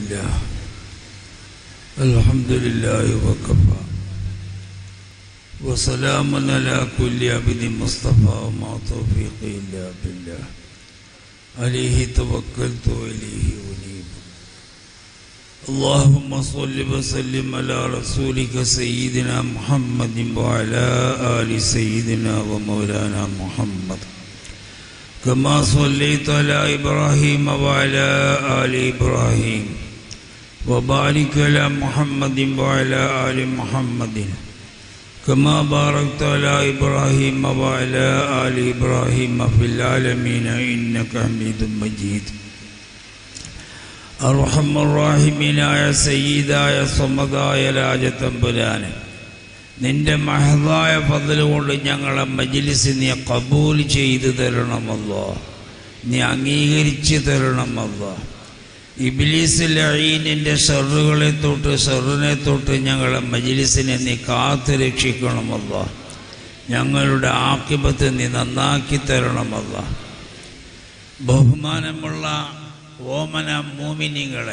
لله الحمد لله وكفى وسلام على كل عبد مصطفى وما توفيقي إلا بالله عليه توكلت وإليه أنيب اللهم صل وسلم على رسولك سيدنا محمد وعلى آل سيدنا ومولانا محمد كما صليت على إبراهيم وعلى آل إبراهيم وبارك على محمد وعلى آل محمد كما باركت على إبراهيم وعلى آل إبراهيم في العالمين إنك حميد مجيد അർഹം റാഹിമീനായ സയ്യിദായ സ്വമതായ രാജത്തമ്പുരാന് നിന്റെ മഹതായ ഫضل കൊണ്ട് ഞങ്ങളെ മജ്ലിസ് നീ കബൂൽ ചെയ്തു തരണമല്ലോ നീ അംഗീകരിച്ചു തരണമല്ലോ ഇബിലീസ് ലഈനിൻ്റെ ഷെറുകളെ തൊട്ട് ഷെറിനെ തൊട്ട് ഞങ്ങളെ മജ്ലിസിനെ നീ കാത്തു രക്ഷിക്കണമല്ലോ ഞങ്ങളുടെ ആക്കിബത്ത് നീ നന്നാക്കി തരണമല്ലോ ബഹുമാനമുള്ള ഓമന മൂമിനിങ്ങളെ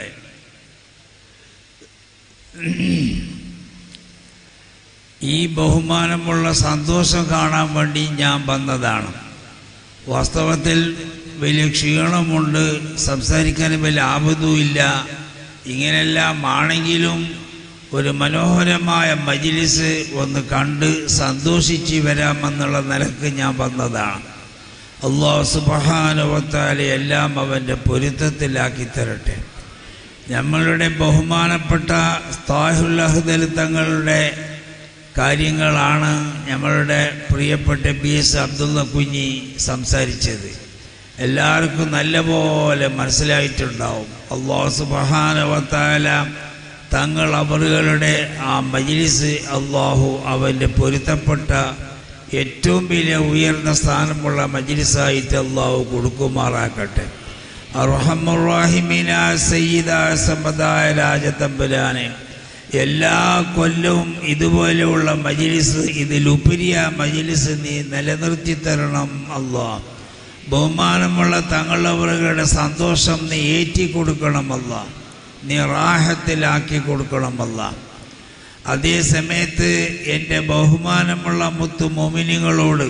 ഈ ബഹുമാനമുള്ള സന്തോഷം കാണാൻ വേണ്ടി ഞാൻ വന്നതാണ് വാസ്തവത്തിൽ വലിയ ക്ഷീണമുണ്ട് സംസാരിക്കാൻ വലിയ ആപതുമില്ല ഇങ്ങനെല്ലാം ആണെങ്കിലും ഒരു മനോഹരമായ മജിലിസ് ഒന്ന് കണ്ട് സന്തോഷിച്ച് വരാമെന്നുള്ള നിലക്ക് ഞാൻ വന്നതാണ് അള്ളാഹു സുബഹാനുവത്താലെ എല്ലാം അവൻ്റെ പൊരുത്തത്തിലാക്കി തരട്ടെ നമ്മളുടെ ബഹുമാനപ്പെട്ട താഹുല്ലഹദൽ തങ്ങളുടെ കാര്യങ്ങളാണ് നമ്മളുടെ പ്രിയപ്പെട്ട ബി എസ് അബ്ദുള്ള കുഞ്ഞി സംസാരിച്ചത് എല്ലാവർക്കും നല്ലപോലെ മനസ്സിലായിട്ടുണ്ടാവും അള്ളാഹു സുബഹാനുവത്താല തങ്ങൾ അവറുകളുടെ ആ മജിലിസ് അള്ളാഹു അവൻ്റെ പൊരുത്തപ്പെട്ട ഏറ്റവും വലിയ ഉയർന്ന സ്ഥാനമുള്ള മജിലിസായിട്ട് അള്ളാഹു കൊടുക്കുമാറാക്കട്ടെ അർഹമുറാഹിമീന സയ്യിദ സമ്പദായ രാജതമ്പുരാനെ എല്ലാ കൊല്ലവും ഇതുപോലെയുള്ള മജിലിസ് ഇതിലുപരിയ മജിലിസ് നീ നിലനിർത്തി തരണം അള്ളാ ബഹുമാനമുള്ള തങ്ങളവരുടെ സന്തോഷം നീ ഏറ്റി കൊടുക്കണമല്ല നീ റാഹത്തിലാക്കി കൊടുക്കണമല്ല അതേ സമയത്ത് എൻ്റെ ബഹുമാനമുള്ള മുത്തു മോമിനികളോട്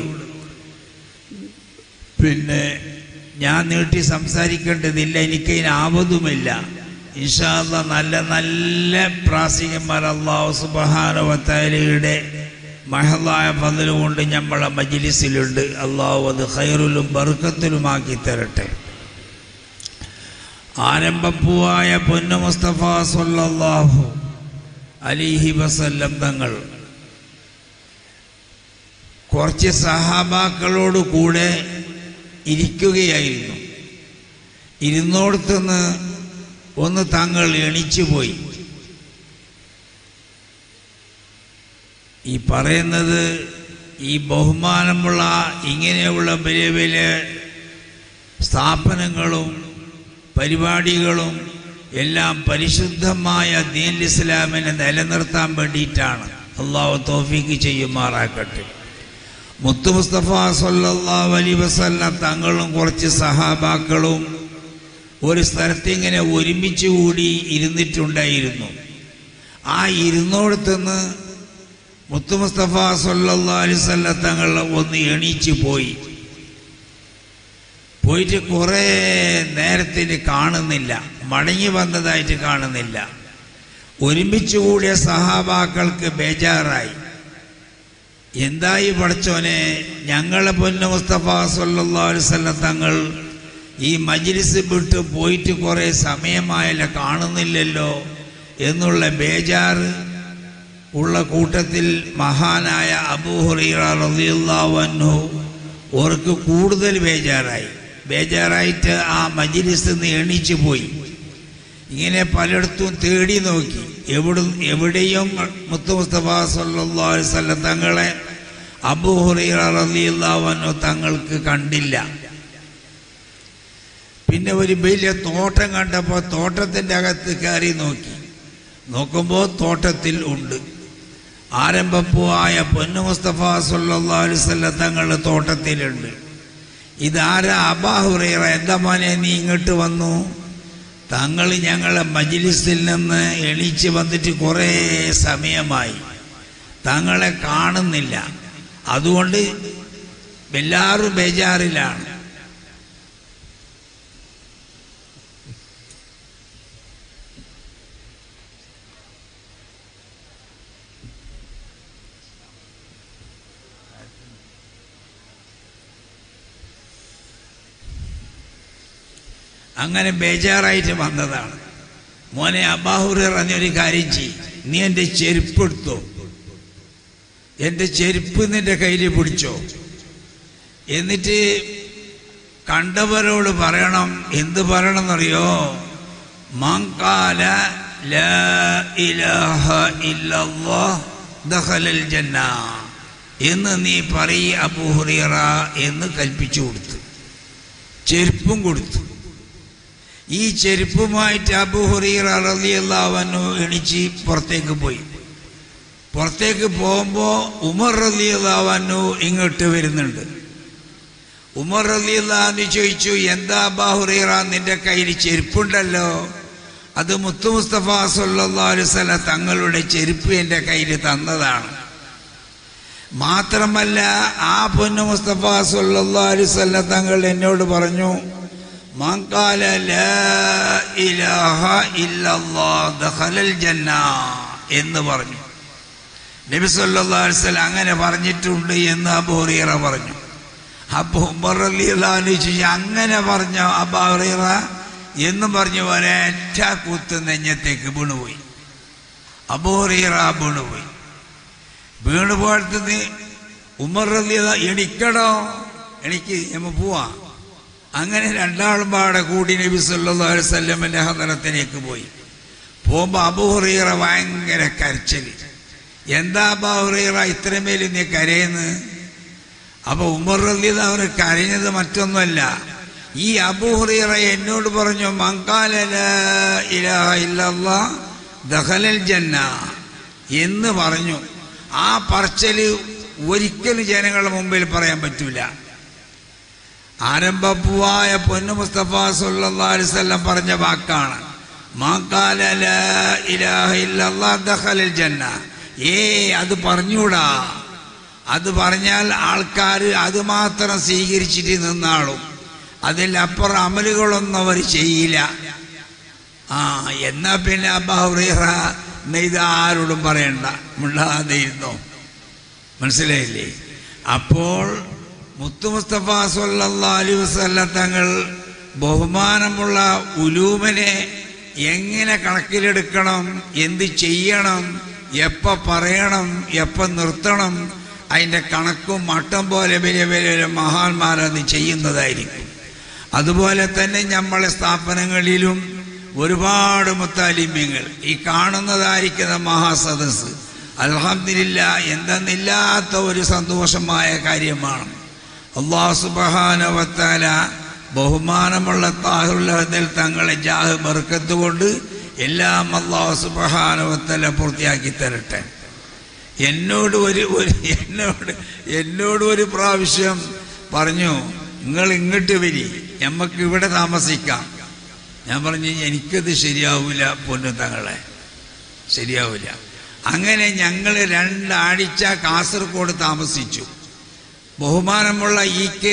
പിന്നെ ഞാൻ നീട്ടി സംസാരിക്കേണ്ടതില്ല എനിക്കതിന് ആവതുമില്ല ഇൻഷാല്ല നല്ല നല്ല പ്രാസികന്മാർ അള്ളാഹു സുബഹാനവത്താലയുടെ മഹലായ പതിൽ കൊണ്ട് നമ്മളെ മജിലിസിലുണ്ട് അള്ളാഹു അത് ഖൈറുലും ബർക്കത്തിലുമാക്കി തരട്ടെ ആരംഭപ്പൂവായ പൊന്നു മുസ്തഫ സൊല്ലാഹു അലിഹി വസല്ലം തങ്ങൾ കുറച്ച് സഹാബാക്കളോട് കൂടെ ഇരിക്കുകയായിരുന്നു ഇരുന്നോടത്തുനിന്ന് ഒന്ന് തങ്ങൾ എണിച്ചുപോയി ഈ പറയുന്നത് ഈ ബഹുമാനമുള്ള ഇങ്ങനെയുള്ള വലിയ വലിയ സ്ഥാപനങ്ങളും പരിപാടികളും എല്ലാം പരിശുദ്ധമായ ദീൻ ഇസ്ലാമിനെ നിലനിർത്താൻ വേണ്ടിയിട്ടാണ് അള്ളാഹു തോഫീക്ക് ചെയ്യുമാറാക്കട്ടെ മുത്തു മുസ്തഫ സല്ലാ അലി വസല്ല തങ്ങളും കുറച്ച് സഹാബാക്കളും ഒരു സ്ഥലത്ത് ഇങ്ങനെ ഒരുമിച്ച് കൂടി ഇരുന്നിട്ടുണ്ടായിരുന്നു ആ ഇരുന്നോടത്തുനിന്ന് മുത്തു മുസ്തഫ സല്ലാ അലിസല്ല തങ്ങൾ ഒന്ന് എണീച്ച് പോയി പോയിട്ട് കുറേ നേരത്തിന് കാണുന്നില്ല മടങ്ങി വന്നതായിട്ട് കാണുന്നില്ല ഒരുമിച്ച് കൂടിയ സഹാബാക്കൾക്ക് ബേജാറായി എന്തായി പഠിച്ചോനെ ഞങ്ങളെ പൊന്ന മുസ്തഫ സല്ലാസ്വല്ല തങ്ങൾ ഈ മജ്ലിസ് വിട്ട് പോയിട്ട് കുറേ സമയമായല്ല കാണുന്നില്ലല്ലോ എന്നുള്ള ബേജാറ് ഉള്ള കൂട്ടത്തിൽ മഹാനായ അബൂഹുറിയാഹു ഓർക്ക് കൂടുതൽ ബേജാറായി ബേജാറായിട്ട് ആ മജിലിസ് നിന്ന് എണീച്ചു പോയി ഇങ്ങനെ പലയിടത്തും തേടി നോക്കി എവിടെ എവിടെയും മുത്തു മുസ്തഫ സല്ലാ തങ്ങളെ അബൂഹുറിയാഹു തങ്ങൾക്ക് കണ്ടില്ല പിന്നെ ഒരു വലിയ തോട്ടം കണ്ടപ്പോൾ തോട്ടത്തിൻ്റെ അകത്ത് കയറി നോക്കി നോക്കുമ്പോൾ തോട്ടത്തിൽ ഉണ്ട് ആരംഭപ്പൂവായ പൊന്നു മുസ്തഫ സല്ലാ അലുസല്ല തങ്ങൾ തോട്ടത്തിലുണ്ട് ഇതാരാ അബാഹുറൈറ എന്താ മോനെ നീ ഇങ്ങോട്ട് വന്നു തങ്ങൾ ഞങ്ങളെ മജിലിസിൽ നിന്ന് എണീച്ച് വന്നിട്ട് കുറേ സമയമായി തങ്ങളെ കാണുന്നില്ല അതുകൊണ്ട് എല്ലാവരും ബേജാറിലാണ് അങ്ങനെ ബേജാറായിട്ട് വന്നതാണ് മോനെ അബാഹുർ പറഞ്ഞൊരു കാര്യം ചെയ്യും നീ എൻ്റെ ചെരുപ്പ് എടുത്തോ എൻ്റെ ചെരുപ്പ് നിന്റെ കയ്യിൽ പിടിച്ചോ എന്നിട്ട് കണ്ടവരോട് പറയണം എന്ത് പറയണമെന്നറിയോ മാങ്കാല ലാ ഇലാഹ ഇല്ലല്ലാഹ് ദഖലൽ ജന്ന എന്ന് നീ പറയ് അബൂഹുറീറ എന്ന് കൽപ്പിച്ചു കൊടുത്തു ചെരുപ്പും കൊടുത്തു ഈ ചെരുപ്പുമായിട്ട് അബൂഹുറീറ റളിയല്ലാഹു എണിച്ച് പുറത്തേക്ക് പോയി പുറത്തേക്ക് പോകുമ്പോൾ ഉമർ റളിയല്ലാഹു ഇങ്ങോട്ട് വരുന്നുണ്ട് ഉമർ റളിയല്ലാഹു ചോദിച്ചു എന്താ അബൂഹുറീറ നിന്റെ കയ്യിൽ ചെരുപ്പുണ്ടല്ലോ അത് മുത്തു മുസ്തഫ സല്ലല്ലാഹു അലൈഹി വസല്ലം തങ്ങളുടെ ചെരുപ്പ് എൻ്റെ കയ്യിൽ തന്നതാണ് മാത്രമല്ല ആ പൊന്നു മുസ്തഫ സല്ലല്ലാഹു അലൈഹി വസല്ലം തങ്ങൾ എന്നോട് പറഞ്ഞു മങ്കാല ലാ ഇലാഹ ഇല്ലല്ലാഹ് ദഖലൽ ജന്ന എന്ന് പറഞ്ഞു നബി സല്ലല്ലാഹു അലൈഹി വസല്ലം അങ്ങനെ പറഞ്ഞിട്ടുണ്ട് എന്ന് അബൂ ഹുറൈറ പറഞ്ഞു അപ്പോൾ ഉമർ റളിയല്ലാഹു അൻഹു ചോദിച്ചു അങ്ങനെ പറഞ്ഞ അബൂ ഹുറൈറ എന്നും പറഞ്ഞു ഒരേറ്റ കുത്ത് നെഞ്ഞത്തേക്ക് വീണുപോയി അബൂ ഹുറൈറ വീണുപോയി വീണുപോഴത്തുനിന്ന് ഉമർ റളിയല്ലാഹു എണിക്കടോ എനിക്ക് നമ്മ പോവാ അങ്ങനെ രണ്ടാളും പാടെ കൂടി നബി സല്ലല്ലാഹു അലൈഹി വസല്ലമയുടെ ഹദറത്തിലേക്ക് പോയി പോകുമ്പോൾ അബൂഹുറീറ ഭയങ്കര കരച്ചിൽ എന്താ അബൂഹുറീറ ഇത്രമേൽ നീ കരയുന്നത് അപ്പൊ ഉമർ റളിയല്ലാഹു അവന് കരഞ്ഞത് മറ്റൊന്നുമല്ല ഈ അബൂഹുറീറ എന്നോട് പറഞ്ഞു മങ്കാല ലാ ഇലാഹ ഇല്ലല്ലാഹ് ദഖലൽ ജന്ന എന്ന് പറഞ്ഞു ആ പറച്ചല് ഒരിക്കലും ജനങ്ങളുടെ മുമ്പിൽ പറയാൻ പറ്റൂല ആരംഭപ്പുവായ പൊന്നു മുസ്തഫ സല്ലല്ലാഹു അലൈഹി വസല്ലം പറഞ്ഞ വാക്കാണ് മാക്കാല ലാ ഇലാഹ ഇല്ലല്ലാഹ് ദഖലൽ ജന്ന ഏ അത് പറഞ്ഞൂടാ അത് പറഞ്ഞാൽ ആൾക്കാർ അത് മാത്രം സ്വീകരിച്ചിട്ട് നിന്നാളും അതിലപ്പുറം അമലുകളൊന്നും അവർ ചെയ്യില്ല ആ എന്നാ പിന്നെ അബാഹുറ ഇത് ആരോടും പറയണ്ട മുള്ളാതെ ഇരുന്നോ മനസ്സിലായില്ലേ അപ്പോൾ മുത്തു മുസ്തഫ സല്ലല്ലാഹു അലൈഹി വസല്ലം തങ്ങൾ ബഹുമാനമുള്ള ഉലൂമനെ എങ്ങനെ കണക്കിലെടുക്കണം എന്ത് ചെയ്യണം എപ്പ പറയണം എപ്പ നിർത്തണം അതിൻ്റെ കണക്കും മട്ടം പോലെ വലിയ വലിയ വലിയ മഹാന്മാരത് ചെയ്യുന്നതായിരിക്കും അതുപോലെ തന്നെ നമ്മളെ സ്ഥാപനങ്ങളിലും ഒരുപാട് മുത്താലിമ്യങ്ങൾ ഈ കാണുന്നതായിരിക്കുന്ന മഹാസദസ് അൽഹംദുലില്ല എന്തെന്നില്ലാത്ത ഒരു സന്തോഷമായ കാര്യമാണ് അള്ളാഹു സുബഹാനവത്താല ബഹുമാനമുള്ള താഹുല്ലഹദിൽ തങ്ങളെ ജാഹ് ബർക്കത്ത് കൊണ്ട് എല്ലാം അള്ളാഹു സുബഹാനവത്തല പൂർത്തിയാക്കി തരട്ടെ എന്നോട് ഒരു ഒരു എന്നോട് എന്നോട് ഒരു പ്രാവശ്യം പറഞ്ഞു നിങ്ങൾ ഇങ്ങോട്ട് വരി നമുക്ക് ഇവിടെ താമസിക്കാം ഞാൻ പറഞ്ഞു എനിക്കത് ശരിയാവില്ല പൊന്നു തങ്ങളെ ശരിയാവില്ല അങ്ങനെ ഞങ്ങൾ രണ്ടാഴ്ച കാസർഗോഡ് താമസിച്ചു ബഹുമാനമുള്ള ഇ കെ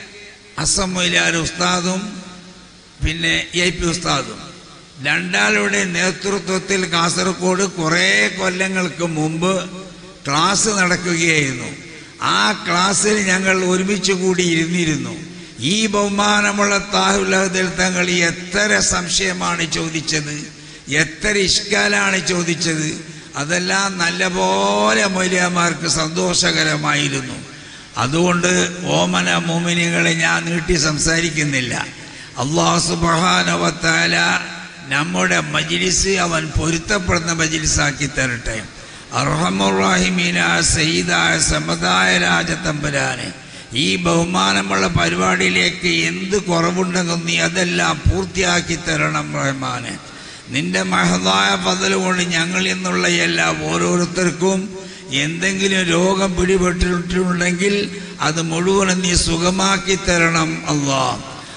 അസം മൊയിലാർ ഉസ്താദും പിന്നെ എ പി ഉസ്താദും രണ്ടാളുടെ നേതൃത്വത്തിൽ കാസർഗോഡ് കുറേ കൊല്ലങ്ങൾക്ക് മുമ്പ് ക്ലാസ് നടക്കുകയായിരുന്നു ആ ക്ലാസ്സിൽ ഞങ്ങൾ ഒരുമിച്ച് കൂടി ഇരുന്നിരുന്നു ഈ ബഹുമാനമുള്ള താഹുലഹദിൽ തങ്ങൾ എത്ര സംശയമാണ് ചോദിച്ചത് എത്ര ഇഷ്കാലാണ് ചോദിച്ചത് അതെല്ലാം നല്ലപോലെ മൊലിയമാർക്ക് സന്തോഷകരമായിരുന്നു അതുകൊണ്ട് ഓമന മോമിനികളെ ഞാൻ നീട്ടി സംസാരിക്കുന്നില്ല അള്ളാഹു സുബഹാനവത്താല നമ്മുടെ മജിലിസ് അവൻ പൊരുത്തപ്പെടുന്ന മജിലിസാക്കി തരട്ടെ അർഹമുറാഹിമീന സയ്യിദായ സമതായ രാജതമ്പുരാനെ ഈ ബഹുമാനമുള്ള പരിപാടിയിലേക്ക് എന്ത് കുറവുണ്ടെന്നും നീ അതെല്ലാം പൂർത്തിയാക്കി തരണം റഹ്മാനെ നിന്റെ മഹതായ പതൽ കൊണ്ട് ഞങ്ങൾ എന്നുള്ള എല്ലാ ഓരോരുത്തർക്കും എന്തെങ്കിലും രോഗം പിടിപെട്ടിട്ടുണ്ടെങ്കിൽ അത് മുഴുവനും നീ സുഖമാക്കി തരണം അല്ലാ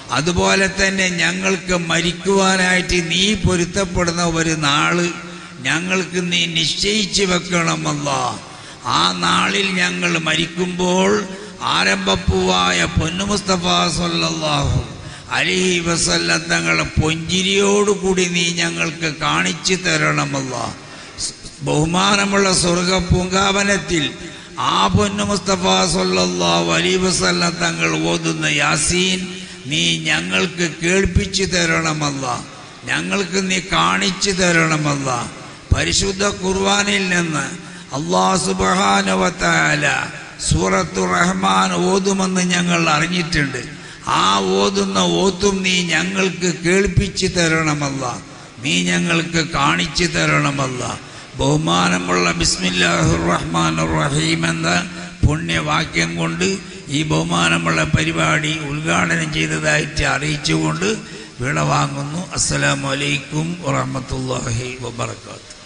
അതുപോലെ തന്നെ ഞങ്ങൾക്ക് മരിക്കുവാനായിട്ട് നീ പൊരുത്തപ്പെടുന്ന ഒരു നാള് ഞങ്ങൾക്ക് നീ നിശ്ചയിച്ചു വെക്കണമല്ല ആ നാളിൽ ഞങ്ങൾ മരിക്കുമ്പോൾ ആരംഭപ്പൂവായ പൊന്നുമുസ്തഫ സല്ലല്ലാഹു അലൈഹി വസല്ലം തങ്ങളെ പൊഞ്ചിരിയോടുകൂടി നീ ഞങ്ങൾക്ക് കാണിച്ചു തരണമല്ല ബഹുമാനമുള്ള സ്വർഗ പൂങ്കാവനത്തിൽ ആ പൊന്നു മുസ്തഫ സല്ലല്ലാഹു അലൈഹി വസല്ലം തങ്ങൾ ഓതുന്ന യാസീൻ നീ ഞങ്ങൾക്ക് കേൾപ്പിച്ചു തരണമല്ല ഞങ്ങൾക്ക് നീ കാണിച്ചു തരണമല്ല പരിശുദ്ധ ഖുർആനിൽ നിന്ന് അള്ളാഹു സുബ്ഹാനഹു സൂറത്തു റഹ്മാൻ ഓതുമെന്ന് ഞങ്ങൾ അറിഞ്ഞിട്ടുണ്ട് ആ ഓതുന്ന ഓത്തും നീ ഞങ്ങൾക്ക് കേൾപ്പിച്ചു തരണമല്ല നീ ഞങ്ങൾക്ക് കാണിച്ചു തരണമല്ല ബഹുമാനമുള്ള ബിസ്മില്ലാഹുർ റഹ്മാൻ റഹീം എന്ന പുണ്യവാക്യം കൊണ്ട് ഈ ബഹുമാനമുള്ള പരിപാടി ഉദ്ഘാടനം ചെയ്തതായിട്ട് അറിയിച്ചുകൊണ്ട് വിട വാങ്ങുന്നു അസ്സലാമലൈക്കും വറഹമത്തല്ലാഹി വബർക്കാത്തു